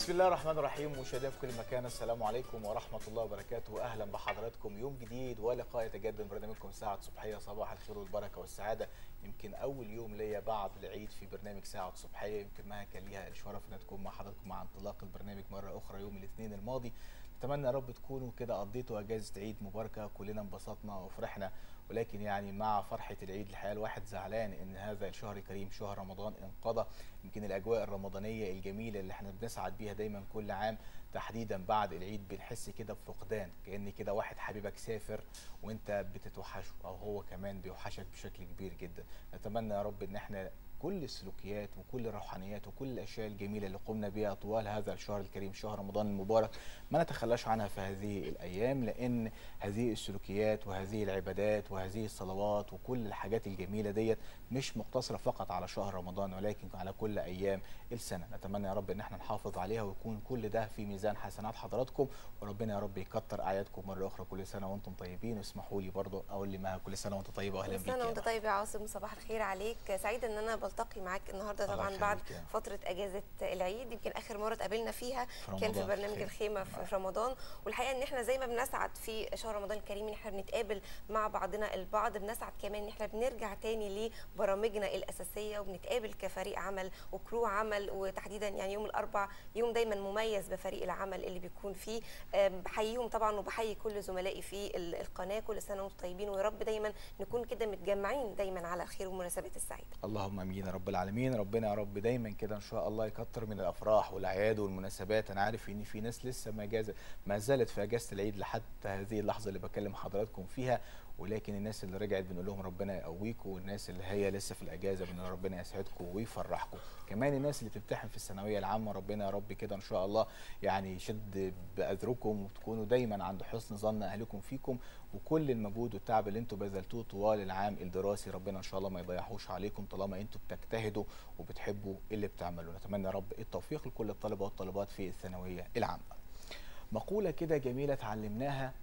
بسم الله الرحمن الرحيم مشاهدينا في كل مكان السلام عليكم ورحمه الله وبركاته اهلا بحضراتكم يوم جديد ولقاء يتجدد من برنامجكم ساعه صبحيه صباح الخير والبركه والسعاده يمكن اول يوم ليا بعد العيد في برنامج ساعه صبحيه يمكن معها كان ليها الشرف انها تكون مع حضراتكم مع انطلاق البرنامج مره اخرى يوم الاثنين الماضي اتمنى يا رب تكونوا كده قضيتوا اجازه عيد مباركه كلنا انبسطنا وفرحنا ولكن يعني مع فرحه العيد الحقيقه الواحد زعلان ان هذا الشهر الكريم شهر رمضان انقضى يمكن الاجواء الرمضانيه الجميله اللي احنا بنسعد بيها دايما كل عام تحديدا بعد العيد بنحس كده بفقدان كان كده واحد حبيبك سافر وانت بتتوحشه او هو كمان بيوحشك بشكل كبير جدا نتمنى يا رب ان احنا كل السلوكيات وكل الروحانيات وكل الاشياء الجميله اللي قمنا بها طوال هذا الشهر الكريم شهر رمضان المبارك ما نتخلاش عنها في هذه الايام لان هذه السلوكيات وهذه العبادات وهذه الصلوات وكل الحاجات الجميله ديت مش مقتصره فقط على شهر رمضان ولكن على كل ايام السنه نتمنى يا رب ان احنا نحافظ عليها ويكون كل ده في ميزان حسنات حضراتكم وربنا يا رب يكتر اعيادكم مره اخرى كل سنه وانتم طيبين واسمحوا لي برضه اقول لي معاها كل سنه وانت طيبه واهلا كل بيك سنه يا وانت رب. طيب يا عاصم صباح الخير عليك سعيده ان انا بلتقي معاك النهارده الله طبعا يخليك بعد يا. فتره اجازه العيد يمكن اخر مره اتقابلنا فيها في كان في رمضان. برنامج خير. الخيمه في في رمضان والحقيقه ان احنا زي ما بنسعد في شهر رمضان الكريم ان احنا بنتقابل مع بعضنا البعض بنسعد كمان ان احنا بنرجع تاني لبرامجنا الاساسيه وبنتقابل كفريق عمل وكرو عمل وتحديدا يعني يوم الاربع يوم دايما مميز بفريق العمل اللي بيكون فيه آم، بحييهم طبعا وبحيي كل زملائي في ال- القناه كل سنه وانتم طيبين ويا رب دايما نكون كده متجمعين دايما على الخير والمناسبات السعيده اللهم امين يا رب العالمين ربنا يا رب دايما كده ان شاء الله يكتر من الافراح والاعياد والمناسبات انا عارف ان في ناس لسه ما جاز ما زالت في اجازه العيد لحد هذه اللحظه اللي بكلم حضراتكم فيها ولكن الناس اللي رجعت بنقول لهم ربنا يقويكم والناس اللي هي لسه في الاجازه بنقول ربنا يسعدكم ويفرحكم كمان الناس اللي بتمتحن في الثانويه العامه ربنا يا رب كده ان شاء الله يعني يشد باذركم وتكونوا دايما عند حسن ظن اهلكم فيكم وكل المجهود والتعب اللي انتم بذلتوه طوال العام الدراسي ربنا ان شاء الله ما يضيعوش عليكم طالما انتم بتجتهدوا وبتحبوا اللي بتعملوه نتمنى يا رب التوفيق لكل الطلبه والطالبات في الثانويه العامه مقوله كده جميله اتعلمناها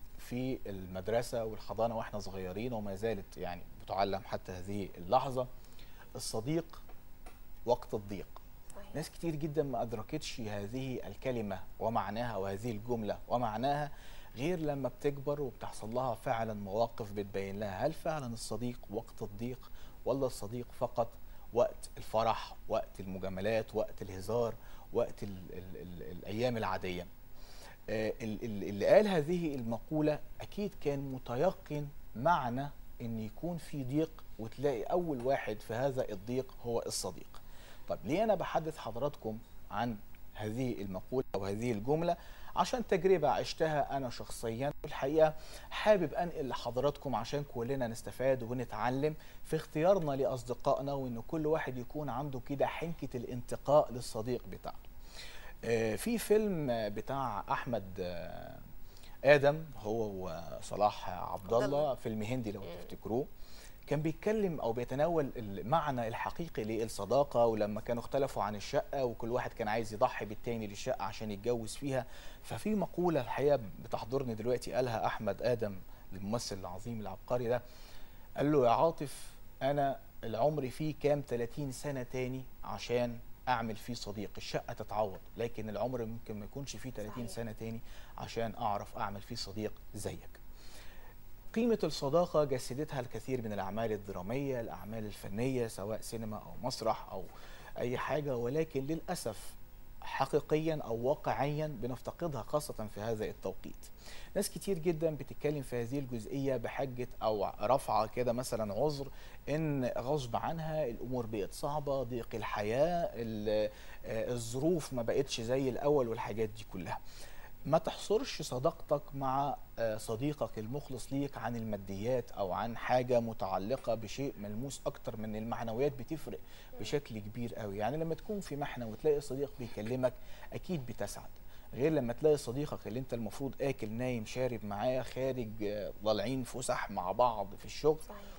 في المدرسه والحضانه واحنا صغيرين وما زالت يعني بتعلم حتى هذه اللحظه الصديق وقت الضيق صحيح. ناس كتير جدا ما أدركتش هذه الكلمة ومعناها وهذه الجملة ومعناها غير لما بتكبر وبتحصل لها فعلا مواقف بتبين لها هل فعلا الصديق وقت الضيق ولا الصديق فقط وقت الفرح وقت المجاملات وقت الهزار وقت ال ال ال الأيام العادية آه، ال- ال- اللي قال هذه المقولة أكيد كان متيقن معنى أن يكون في ضيق وتلاقي أول واحد في هذا الضيق هو الصديق طب ليه أنا بحدث حضراتكم عن هذه المقولة أو هذه الجملة عشان تجربة عشتها أنا شخصيا الحقيقة حابب أنقل لحضراتكم عشان كلنا نستفاد ونتعلم في اختيارنا لأصدقائنا وإن كل واحد يكون عنده كده حنكة الانتقاء للصديق بتاعه آه، في فيلم آه، بتاع احمد آه، ادم هو وصلاح عبد عبد الله الله. فيلم هندي لو مم. تفتكروه كان بيتكلم او بيتناول المعنى الحقيقي للصداقه ولما كانوا اختلفوا عن الشقه وكل واحد كان عايز يضحي بالتاني للشقه عشان يتجوز فيها ففي مقوله الحقيقه بتحضرني دلوقتي قالها احمد ادم الممثل العظيم العبقري ده قال له يا عاطف انا العمر فيه كام 30 سنه تاني عشان اعمل فيه صديق الشقه تتعوض لكن العمر ممكن ما يكونش فيه 30 صحيح. سنه تاني عشان اعرف اعمل فيه صديق زيك قيمة الصداقة جسدتها الكثير من الأعمال الدرامية الأعمال الفنية سواء سينما أو مسرح أو أي حاجة ولكن للأسف حقيقيا أو واقعيا بنفتقدها خاصة في هذا التوقيت ناس كتير جدا بتتكلم في هذه الجزئية بحجة أو رفعة كده مثلا عذر إن غصب عنها الأمور بقت صعبة ضيق الحياة ال- آه، الظروف ما بقتش زي الأول والحاجات دي كلها ما تحصرش صداقتك مع آه، صديقك المخلص ليك عن الماديات او عن حاجه متعلقه بشيء ملموس اكتر من المعنويات بتفرق بشكل كبير قوي يعني لما تكون في محنه وتلاقي صديق بيكلمك اكيد بتسعد غير لما تلاقي صديقك اللي انت المفروض اكل نايم شارب معاه خارج آه، طالعين فسح مع بعض في الشغل صحيح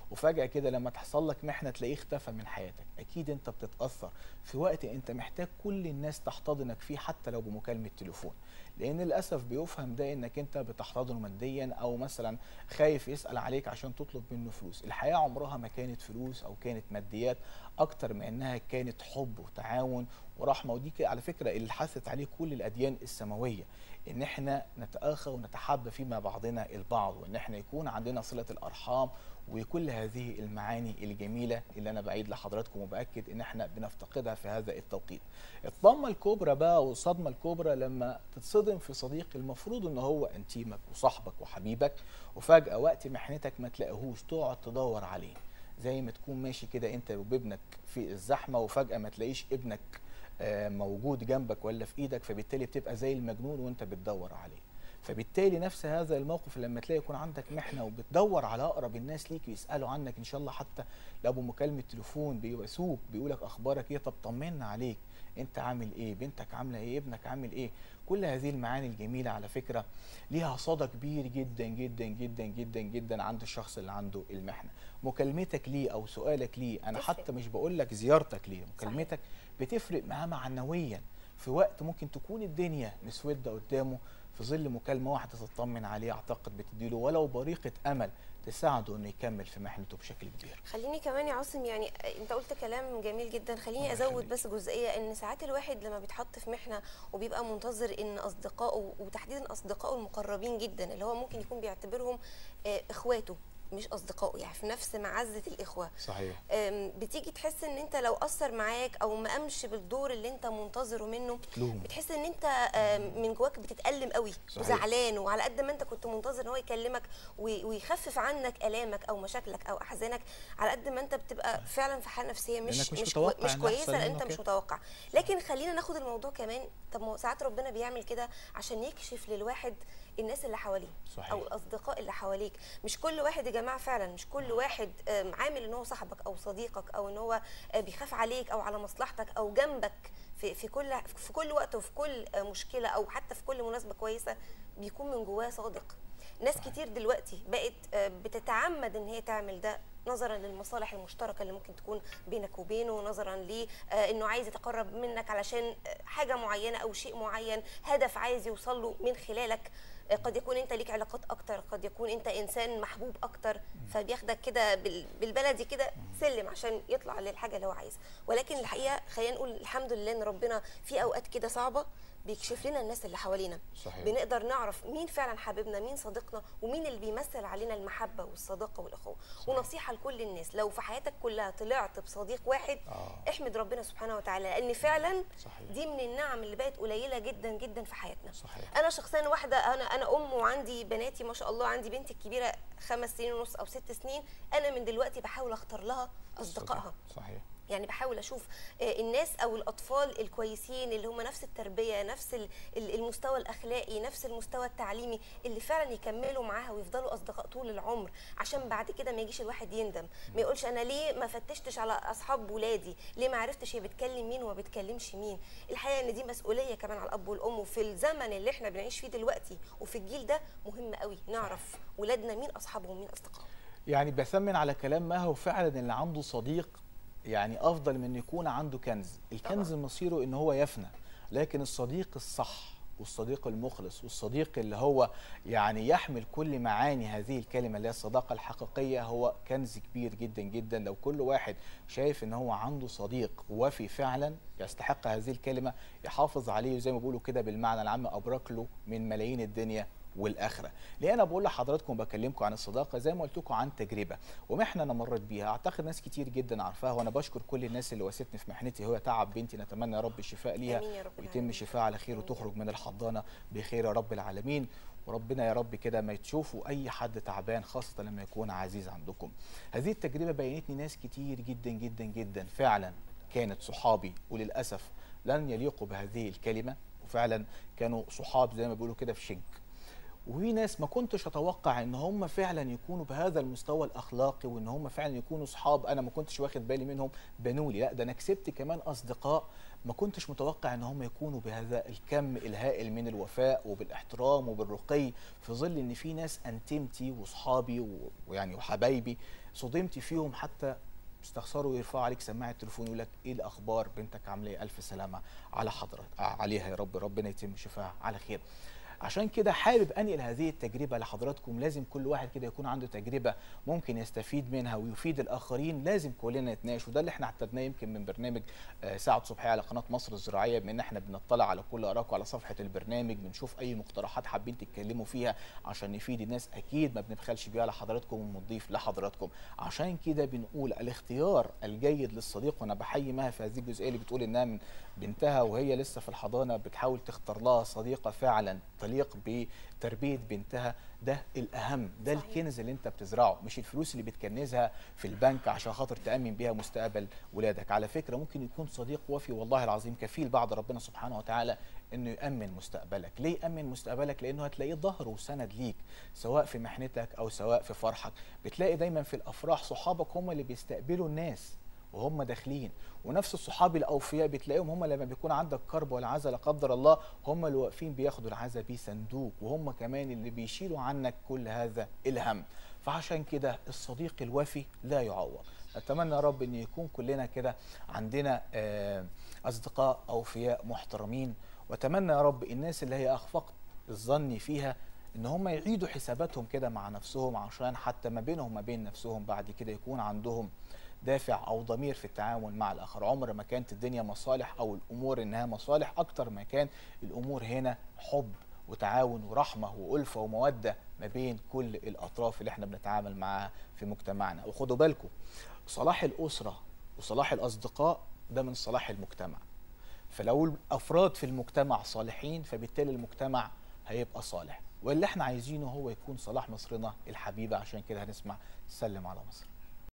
وفجاه كده لما تحصل لك محنه تلاقيه اختفى من حياتك اكيد انت بتتاثر في وقت انت محتاج كل الناس تحتضنك فيه حتى لو بمكالمه تليفون لان للاسف بيفهم ده انك انت بتحتضنه ماديا او مثلا خايف يسال عليك عشان تطلب منه فلوس الحياه عمرها ما كانت فلوس او كانت ماديات اكتر من انها كانت حب وتعاون ورحمه ودي ك- على فكره اللي حثت عليه كل الاديان السماويه ان احنا نتاخى ونتحابى فيما بعضنا البعض وان احنا يكون عندنا صله الارحام وكل هذه المعاني الجميله اللي انا بعيد لحضراتكم وباكد ان احنا بنفتقدها في هذا التوقيت. الطامه الكبرى بقى والصدمه الكبرى لما تتصدم في صديق المفروض ان هو انتيمك وصاحبك وحبيبك وفجاه وقت محنتك ما تلاقيهوش تقعد تدور عليه. زي ما تكون ماشي كده انت وابنك في الزحمه وفجاه ما تلاقيش ابنك آه، موجود جنبك ولا في ايدك فبالتالي بتبقى زي المجنون وانت بتدور عليه فبالتالي نفس هذا الموقف لما تلاقي يكون عندك محنه وبتدور على اقرب الناس ليك ويسالوا عنك ان شاء الله حتى لو بمكالمه تليفون بيواسوك بيقولك اخبارك ايه طب طمنا عليك انت عامل ايه بنتك عامله ايه ابنك عامل ايه كل هذه المعاني الجميله على فكره ليها صدى كبير جدا جدا جدا جدا جدا عند الشخص اللي عنده المحنه مكالمتك ليه او سؤالك ليه انا تفرق. حتى مش بقول لك زيارتك ليه مكالمتك بتفرق معاه معنويا في وقت ممكن تكون الدنيا مسوده قدامه في ظل مكالمه واحده تطمن عليه اعتقد بتديله ولو بريقه امل تساعده انه يكمل في محنته بشكل كبير خليني كمان يا عاصم يعني انت قلت كلام جميل جدا خليني الله ازود يخليك. بس جزئيه ان ساعات الواحد لما بيتحط في محنه وبيبقى منتظر ان اصدقائه وتحديدا اصدقائه المقربين جدا اللي هو ممكن يكون بيعتبرهم آه، اخواته مش اصدقائه يعني في نفس معزه الاخوه صحيح آم، بتيجي تحس ان انت لو اثر معاك او ما قامش بالدور اللي انت منتظره منه تلوم بتحس ان انت آم، من جواك بتتألم قوي صحيح. وزعلان وعلى قد ما انت كنت منتظر ان هو يكلمك وي- ويخفف عنك الامك او مشاكلك او احزانك على قد ما انت بتبقى فعلا في حاله نفسيه مش لأنك مش مش, متوقع كوي- مش إن كويسه يحصل لان منه انت مش كده. متوقع لكن خلينا ناخد الموضوع كمان طب ما هو ساعات ربنا بيعمل كده عشان يكشف للواحد الناس اللي حواليه صحيح. او الاصدقاء اللي حواليك مش كل واحد يا جماعه فعلا مش كل واحد آم، عامل ان هو صاحبك او صديقك او ان هو آه، بيخاف عليك او على مصلحتك او جنبك في في كل في كل وقت وفي كل آه، مشكله او حتى في كل مناسبه كويسه بيكون من جواه صادق ناس كتير دلوقتي بقت آه، بتتعمد ان هي تعمل ده نظرا للمصالح المشتركه اللي ممكن تكون بينك وبينه نظرا لانه عايز يتقرب منك علشان آه، حاجه معينه او شيء معين هدف عايز يوصل له من خلالك آه، قد يكون انت ليك علاقات اكتر قد يكون انت انسان محبوب اكتر فبياخدك كده بال- بالبلدي كده سلم عشان يطلع للحاجه اللي هو عايزها ولكن الحقيقه خلينا نقول الحمد لله ان ربنا في اوقات كده صعبه بيكشف لنا الناس اللي حوالينا صحيح. بنقدر نعرف مين فعلا حبيبنا مين صديقنا ومين اللي بيمثل علينا المحبه والصداقه والاخوه ونصيحه لكل الناس لو في حياتك كلها طلعت بصديق واحد آه. احمد ربنا سبحانه وتعالى لان فعلا صحيح. دي من النعم اللي بقت قليله جدا جدا في حياتنا صحيح. انا شخصيا واحده انا انا ام وعندي بناتي ما شاء الله عندي بنتي الكبيره خمس سنين ونص او ست سنين انا من دلوقتي بحاول اختار لها اصدقائها صحيح يعني بحاول اشوف آه، الناس او الاطفال الكويسين اللي هم نفس التربيه نفس ال- ال- المستوى الاخلاقي نفس المستوى التعليمي اللي فعلا يكملوا معاها ويفضلوا اصدقاء طول العمر عشان بعد كده ما يجيش الواحد يندم ما يقولش انا ليه ما فتشتش على اصحاب ولادي ليه ما عرفتش هي بتكلم مين وما بتكلمش مين الحقيقه ان دي مسؤوليه كمان على الاب والام وفي الزمن اللي احنا بنعيش فيه دلوقتي وفي الجيل ده مهم قوي نعرف ولادنا مين اصحابهم ومين اصدقائهم يعني بثمن على كلام ما هو فعلا اللي عنده صديق يعني افضل من إن يكون عنده كنز الكنز مصيره ان هو يفنى لكن الصديق الصح والصديق المخلص والصديق اللي هو يعني يحمل كل معاني هذه الكلمة اللي هي الصداقة الحقيقية هو كنز كبير جدا جدا لو كل واحد شايف ان هو عنده صديق وفي فعلا يستحق هذه الكلمة يحافظ عليه زي ما بيقولوا كده بالمعنى العام أبرك له من ملايين الدنيا والاخره ليه انا بقول لحضراتكم بكلمكم عن الصداقه زي ما قلت لكم عن تجربه ومحنه انا مريت بيها اعتقد ناس كتير جدا عارفاها وانا بشكر كل الناس اللي واسيتني في محنتي هو تعب بنتي نتمنى يا رب الشفاء ليها آمين يا رب ويتم العالمين. الشفاء على خير آمين يا وتخرج من الحضانه بخير يا رب العالمين وربنا يا رب كده ما تشوفوا اي حد تعبان خاصه لما يكون عزيز عندكم هذه التجربه بينتني ناس كتير جدا جدا جدا فعلا كانت صحابي وللاسف لن يليقوا بهذه الكلمه وفعلا كانوا صحاب زي ما بيقولوا كده في شنك وفي ناس ما كنتش اتوقع ان هم فعلا يكونوا بهذا المستوى الاخلاقي وان هم فعلا يكونوا اصحاب انا ما كنتش واخد بالي منهم بنولي لا ده انا كسبت كمان اصدقاء ما كنتش متوقع ان هم يكونوا بهذا الكم الهائل من الوفاء وبالاحترام وبالرقي في ظل ان في ناس انتمتي واصحابي و- ويعني وحبايبي صدمت فيهم حتى استخسروا يرفعوا عليك سماعه التليفون يقول لك ايه الاخبار بنتك عامله ايه الف سلامه على حضرتك عليها يا رب ربنا يتم شفاها على خير عشان كده حابب انقل هذه التجربه لحضراتكم لازم كل واحد كده يكون عنده تجربه ممكن يستفيد منها ويفيد الاخرين لازم كلنا نتناقش وده اللي احنا اعتدناه يمكن من برنامج آه، ساعه صبحيه على قناه مصر الزراعيه بما ان احنا بنطلع على كل ارائكم على صفحه البرنامج بنشوف اي مقترحات حابين تتكلموا فيها عشان نفيد الناس اكيد ما بنبخلش بيها لحضراتكم وبنضيف لحضراتكم عشان كده بنقول الاختيار الجيد للصديق وانا بحيي مها في هذه الجزئيه اللي بتقول انها من بنتها وهي لسه في الحضانه بتحاول تختار لها صديقه فعلا تليق بتربيه بنتها ده الاهم ده صحيح. الكنز اللي انت بتزرعه مش الفلوس اللي بتكنزها في البنك عشان خاطر تامن بيها مستقبل ولادك على فكره ممكن يكون صديق وفي والله العظيم كفيل بعد ربنا سبحانه وتعالى انه يامن مستقبلك ليه يامن مستقبلك لانه هتلاقيه ظهر وسند ليك سواء في محنتك او سواء في فرحك بتلاقي دايما في الافراح صحابك هم اللي بيستقبلوا الناس وهم داخلين ونفس الصحاب الاوفياء بتلاقيهم هم لما بيكون عندك كرب ولا عزا لا قدر الله هم اللي واقفين بياخدوا العزا بصندوق وهم كمان اللي بيشيلوا عنك كل هذا الهم فعشان كده الصديق الوفي لا يعوض اتمنى يا رب ان يكون كلنا كده عندنا آه، اصدقاء اوفياء محترمين واتمنى يا رب الناس اللي هي اخفقت الظن فيها ان هم يعيدوا حساباتهم كده مع نفسهم عشان حتى ما بينهم وما بين نفسهم بعد كده يكون عندهم دافع او ضمير في التعامل مع الاخر عمر ما كانت الدنيا مصالح او الامور انها مصالح اكتر ما كان الامور هنا حب وتعاون ورحمه والفه وموده ما بين كل الاطراف اللي احنا بنتعامل معاها في مجتمعنا وخدوا بالكم صلاح الاسره وصلاح الاصدقاء ده من صلاح المجتمع فلو الافراد في المجتمع صالحين فبالتالي المجتمع هيبقى صالح واللي احنا عايزينه هو يكون صلاح مصرنا الحبيبه عشان كده هنسمع سلم على مصر